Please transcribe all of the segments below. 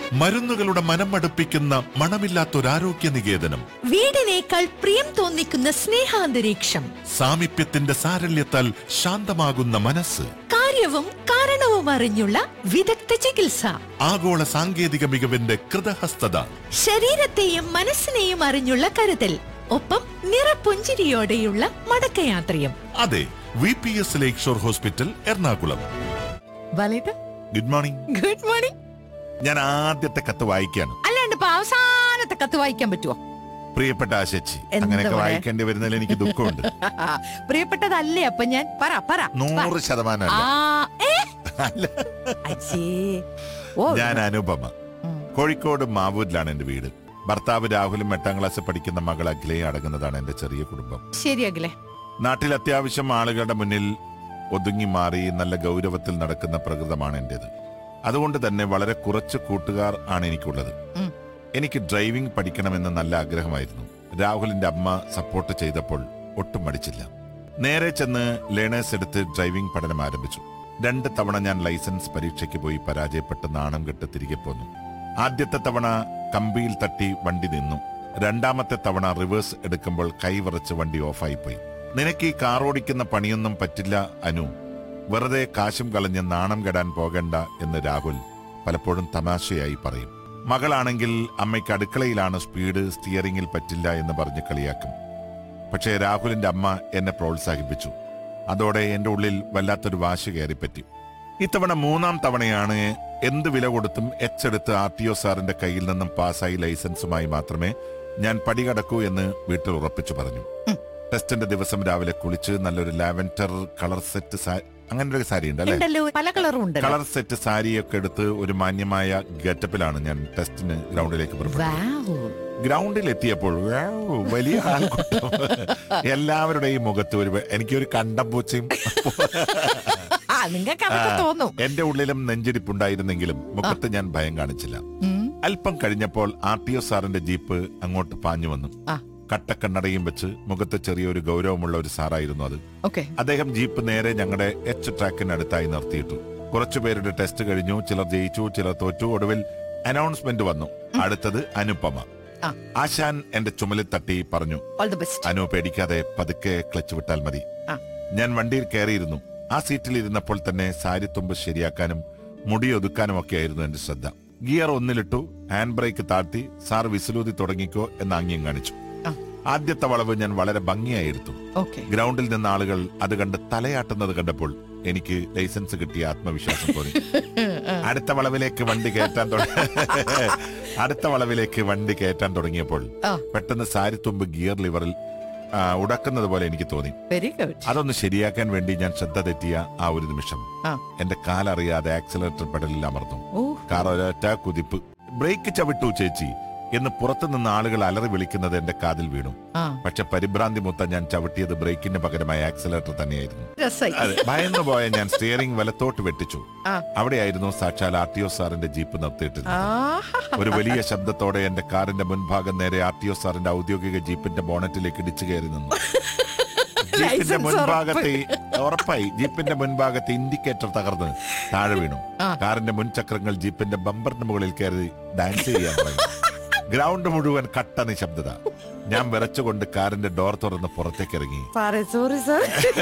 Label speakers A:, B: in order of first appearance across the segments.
A: മരുന്നുകളുടെ മനം മടുപ്പിക്കുന്ന മണമില്ലാത്തൊരാരോഗ്യ നികേതനം
B: വീടിനേക്കാൾ പ്രിയം തോന്നിക്കുന്ന സ്നേഹാന്തരീക്ഷം
A: സാമീപ്യത്തിന്റെ സാരല്യത്താൽ ശാന്തമാകുന്ന മനസ്സ്
B: കാര്യവും കാരണവും അറിഞ്ഞുള്ള വിദഗ്ധ ചികിത്സ
A: ആഗോള സാങ്കേതിക മികവിന്റെ കൃതഹസ്തത
B: ശരീരത്തെയും മനസ്സിനെയും അറിഞ്ഞുള്ള കരുതൽ ഒപ്പം നിറപുഞ്ചിരിയോടെയുള്ള മടക്കയാത്രയും
A: അതെ V P S lake shore hospital Ernakulam
B: വലത്
A: ഗുഡ് മോർണിംഗ്
B: ഗുഡ് മോർണിംഗ്
A: ഞാൻ ആദ്യത്തെ കത്ത് വായിക്കാണ്
B: അല്ലാണ്ട് ഇപ്പൊ അവസാനത്തെ കത്ത് വായിക്കാൻ പറ്റുമോ
A: പ്രിയപ്പെട്ട ആശച്ചി
B: എന്താ
A: അങ്ങനെയൊക്കെ
B: പറയാ?
A: വായിക്കേണ്ടി വരുന്നതിൽ എനിക്ക് ദുഃഖമുണ്ട്
B: പ്രിയപ്പെട്ടതല്ലേ അപ്പൊ ഞാൻ പറ പറ
A: നൂറ് ശതമാനം
B: ആ
A: അല്ല.
B: ഏ
A: അല്ല.
B: അച്ഛേ ഓ
A: ഞാൻ അനുപമ
B: ഉം.
A: കോഴിക്കോട് മാവൂരിലാണ് എന്റെ വീട് ഭർത്താവ് രാഹുലും എട്ടാം ക്ലാസ്സിൽ പഠിക്കുന്ന മകൾ അഖിലയും അടങ്ങുന്നതാണ് എന്റെ ചെറിയ കുടുംബം
B: ശരിയാകില്ലേ
A: നാട്ടിൽ അത്യാവശ്യം ആളുകളുടെ മുന്നിൽ ഒതുങ്ങി മാറി നല്ല ഗൗരവത്തിൽ നടക്കുന്ന പ്രകൃതമാണ് എന്റേത് അതുകൊണ്ട് തന്നെ വളരെ കുറച്ച് കൂട്ടുകാർ ആണ് എനിക്കുള്ളത്
B: ഉം.
A: എനിക്ക് ഡ്രൈവിംഗ് പഠിക്കണമെന്ന് നല്ല ആഗ്രഹമായിരുന്നു രാഹുലിന്റെ അമ്മ സപ്പോർട്ട് ചെയ്തപ്പോൾ ഒട്ടും മടിച്ചില്ല നേരെ ചെന്ന് ലേണേഴ്സ് എടുത്ത് ഡ്രൈവിംഗ് പഠനം ആരംഭിച്ചു രണ്ട് തവണ ഞാൻ ലൈസൻസ് പരീക്ഷയ്ക്ക് പോയി പരാജയപ്പെട്ട് നാണം കെട്ട് തിരികെ പോന്നു ആദ്യത്തെ തവണ കമ്പിയിൽ തട്ടി വണ്ടി നിന്നു രണ്ടാമത്തെ തവണ റിവേഴ്സ് എടുക്കുമ്പോൾ കൈവറച്ച് വണ്ടി ഓഫായി പോയി നിനക്ക് ഈ കാർ ഓടിക്കുന്ന പണിയൊന്നും പറ്റില്ല അനു വെറുതെ കാശും കളഞ്ഞ് നാണം കെടാൻ പോകണ്ട എന്ന് രാഹുൽ പലപ്പോഴും തമാശയായി പറയും മകളാണെങ്കിൽ അമ്മയ്ക്ക് അടുക്കളയിലാണ് സ്പീഡ് സ്റ്റിയറിംഗിൽ പറ്റില്ല എന്ന് പറഞ്ഞ് കളിയാക്കും പക്ഷേ രാഹുലിന്റെ അമ്മ എന്നെ പ്രോത്സാഹിപ്പിച്ചു അതോടെ എന്റെ ഉള്ളിൽ വല്ലാത്തൊരു വാശി കയറിപ്പറ്റി ഇത്തവണ മൂന്നാം തവണയാണ് എന്ത് വില കൊടുത്തും എച്ചെടുത്ത് ആർ ടി ഒ സാറിന്റെ കയ്യിൽ നിന്നും പാസ്സായി ലൈസൻസുമായി മാത്രമേ ഞാൻ പടികടക്കൂ എന്ന് വീട്ടിൽ ഉറപ്പിച്ചു പറഞ്ഞു ടെസ്റ്റിന്റെ ദിവസം രാവിലെ കുളിച്ച് നല്ലൊരു ലാവൻഡർ കളർ സെറ്റ് സാ- അങ്ങനെ ഒരു സാരി ഉണ്ട് അല്ലെ
B: ഉണ്ടല്ലോ പല കളറും ഉണ്ടല്ലോ
A: കളർ സെറ്റ് സാരിയൊക്കെ എടുത്ത് ഒരു മാന്യമായ ഗെറ്റപ്പിലാണ് ഞാൻ ടെസ്റ്റിന് ഗ്രൗണ്ടിലേക്ക് പുറപ്പെട്ടത്
B: വാവ്.
A: ഗ്രൗണ്ടിൽ എത്തിയപ്പോൾ വാവ്, വലിയ ആൾക്കൂട്ടം എല്ലാവരുടെയും മുഖത്ത് ഒരു എനിക്കൊരു കണ്ടംപൂച്ചയും
B: ആ നിങ്ങൾക്ക് അതൊക്കെ തോന്നും
A: എന്റെ ഉള്ളിലും നെഞ്ചിടിപ്പുണ്ടായിരുന്നെങ്കിലും മുഖത്ത് ഞാൻ ഭയം കാണിച്ചില്ല
B: ഉം.
A: അല്പം കഴിഞ്ഞപ്പോൾ ആർ ടി ഒ സാറിന്റെ ജീപ്പ് അങ്ങോട്ട് പാഞ്ഞു വന്നു
B: ആ.
A: കട്ടക്കണ്ണടയും വെച്ച് മുഖത്ത് ചെറിയൊരു ഗൗരവമുള്ള ഒരു സാറായിരുന്നു അത്
B: ഓക്കെ
A: അദ്ദേഹം ജീപ്പ് നേരെ ഞങ്ങളുടെ എച്ച് ട്രാക്കിനടുത്തായി നിർത്തിയിട്ടു കുറച്ചുപേരുടെ ടെസ്റ്റ് കഴിഞ്ഞു ചിലർ ജയിച്ചു ചിലർ തോറ്റു ഒടുവിൽ അനൗൺസ്മെന്റ് വന്നു അടുത്തത് അനുപമ
B: ആ.
A: ആശാൻ എന്റെ ചുമലിൽ തട്ടി പറഞ്ഞു
B: ഓൾ ദി ബെസ്റ്റ്
A: അനു പേടിക്കാതെ പതുക്കെ ക്ലച്ച് വിട്ടാൽ മതി
B: ആ.
A: ഞാൻ വണ്ടിയിൽ കയറിയിരുന്നു ആ സീറ്റിൽ ഇരുന്നപ്പോൾ തന്നെ സാരിത്തുമ്പ് ശരിയാക്കാനും മുടി ഒതുക്കാനും ഒക്കെയായിരുന്നു എന്റെ ശ്രദ്ധ ഗിയർ ഒന്നിലിട്ടു ഹാൻഡ് ബ്രേക്ക് താഴ്ത്തി സാർ വിസിലൂതി തുടങ്ങിക്കോ എന്ന് ആംഗ്യം കാണിച്ചു
B: ആ.
A: ആദ്യത്തെ വളവ് ഞാൻ വളരെ ഭംഗിയായി എടുത്തു
B: ഓക്കെ
A: ഗ്രൗണ്ടിൽ നിന്ന് ആളുകൾ അത് കണ്ട് തലയാട്ടുന്നത് കണ്ടപ്പോൾ എനിക്ക് ലൈസൻസ് കിട്ടിയ ആത്മവിശ്വാസം തോന്നി അടുത്ത വളവിലേക്ക് വണ്ടി കയറ്റാൻ തുടങ്ങി അടുത്ത വളവിലേക്ക് വണ്ടി കയറ്റാൻ തുടങ്ങിയപ്പോൾ
B: ആ.
A: പെട്ടെന്ന് സാരിത്തുമ്പ് ഗിയർ ലിവറിൽ ആ, ഉടക്കുന്നത് പോലെ എനിക്ക് തോന്നി
B: വെരി ഗുഡ്
A: അതൊന്ന് ശരിയാക്കാൻ വേണ്ടി ഞാൻ ശ്രദ്ധ തെറ്റിയ ആ ഒരു നിമിഷം
B: ആ.
A: എന്റെ കാലറിയാതെ ആക്സിലേറ്റർ പെഡലിൽ അമർന്നു
B: ഓ
A: കാർ ഒരൊറ്റ കുതിപ്പ് ബ്രേക്ക് ചവിട്ടു ചേച്ചി എന്ന് പുറത്തുനിന്ന് ആളുകൾ അലറി വിളിക്കുന്നത് എന്റെ കാതിൽ വീണു
B: ആ
A: പക്ഷെ പരിഭ്രാന്തി മൊത്തം ഞാൻ ചവിട്ടിയത് ബ്രേക്കിന് പകരമായ ആക്സിലേറ്റർ തന്നെയായിരുന്നു
B: രസായി
A: അതെ ഭയന്നു പോയ ഞാൻ സ്റ്റിയറിംഗ് വലത്തോട്ട് വെട്ടിച്ചു
B: ആ.
A: അവിടെയായിരുന്നു സാക്ഷാൽ ആർ ടി ഒ സാറിന്റെ ജീപ്പ് നിർത്തിയിട്ടിരുന്നത്
B: ആഹാ.
A: ഒരു വലിയ ശബ്ദത്തോടെ എന്റെ കാറിന്റെ മുൻഭാഗം നേരെ ആർ ടി ഒ സാറിന്റെ ഔദ്യോഗിക ജീപ്പിന്റെ ബോണറ്റിലേക്ക് ഇടിച്ചു കയറി നിന്നു ജീപ്പിന്റെ
B: ലൈസൻസ്
A: മുൻഭാഗത്തെ ഉറപ്പായി ജീപ്പിന്റെ മുൻഭാഗത്തെ ഇൻഡിക്കേറ്റർ തകർന്ന് താഴെ വീണു
B: ആ.
A: കാറിന്റെ മുൻചക്രങ്ങൾ ജീപ്പിന്റെ ബമ്പറിന് മുകളിൽ കയറി ഡാൻസ് ചെയ്യാൻ തുടങ്ങി ഗ്രൗണ്ട് മുഴുവൻ കട്ട നിശബ്ദത ഞാൻ വിറച്ചുകൊണ്ട് കാറിന്റെ ഡോർ തുറന്ന് പുറത്തേക്ക് ഇറങ്ങി
B: സാറേ സോറി സാർ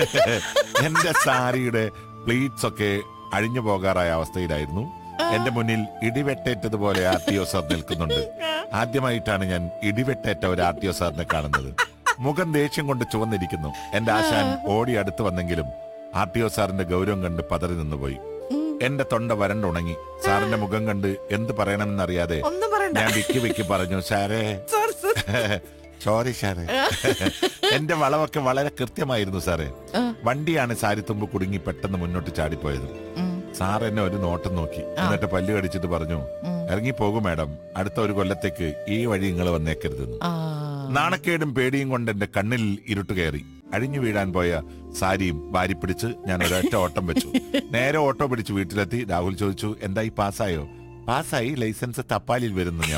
A: എന്റെ സാരിയുടെ പ്ലീറ്റ്സ് ഒക്കെ അഴിഞ്ഞു പോകാറായ അവസ്ഥയിലായിരുന്നു എന്റെ മുന്നിൽ ഇടിവെട്ടേറ്റതുപോലെ ആർ ടി ഒ സാർ നിൽക്കുന്നുണ്ട് ആദ്യമായിട്ടാണ് ഞാൻ ഇടിവെട്ടേറ്റ ഒരു ആർ ടി ഒ സാറിനെ കാണുന്നത് മുഖം ദേഷ്യം കൊണ്ട് ചുവന്നിരിക്കുന്നു എന്റെ ആശാൻ ഓടി അടുത്ത് വന്നെങ്കിലും ആർ ടി ഒ സാറിന്റെ ഗൗരവം കണ്ട് പതറി നിന്നുപോയി എന്റെ തൊണ്ട വരണ്ടുണങ്ങി സാറിന്റെ മുഖം കണ്ട് എന്ത് പറയണമെന്നറിയാതെ
B: ഒന്നും പറയണ്ട
A: ഞാൻ വിക്കി വിക്കി പറഞ്ഞു സാറേ
B: സാർ സാർ
A: സോറി സാറേ എന്റെ വളവൊക്കെ വളരെ കൃത്യമായിരുന്നു സാറേ
B: ആ.
A: വണ്ടിയാണ് സാരിത്തുമ്പ് കുടുങ്ങി പെട്ടെന്ന് മുന്നോട്ട് ചാടിപ്പോയത്
B: ഉം.
A: സാർ എന്നെ ഒരു നോട്ടം നോക്കി എന്നിട്ട് പല്ല് കടിച്ചിട്ട് പറഞ്ഞു
B: ഉം.
A: ഇറങ്ങിപ്പോകും മാഡം അടുത്ത ഒരു കൊല്ലത്തേക്ക് ഈ വഴി നിങ്ങൾ വന്നേക്കരുതെന്ന്
B: ആ
A: നാണക്കേടും പേടിയും കൊണ്ട് എന്റെ കണ്ണിൽ ഇരുട്ട് കയറി അഴിഞ്ഞു വീഴാൻ പോയ സാരിയും വാരി പിടിച്ച് ഞാൻ ഒരൊറ്റ ഓട്ടം വെച്ചു നേരെ ഓട്ടോ പിടിച്ച് വീട്ടിലെത്തി രാഹുൽ ചോദിച്ചു എന്തായി പാസ്സായോ പാസ്സായി ലൈസൻസ് തപ്പാലിൽ വരുന്നു ഞാൻ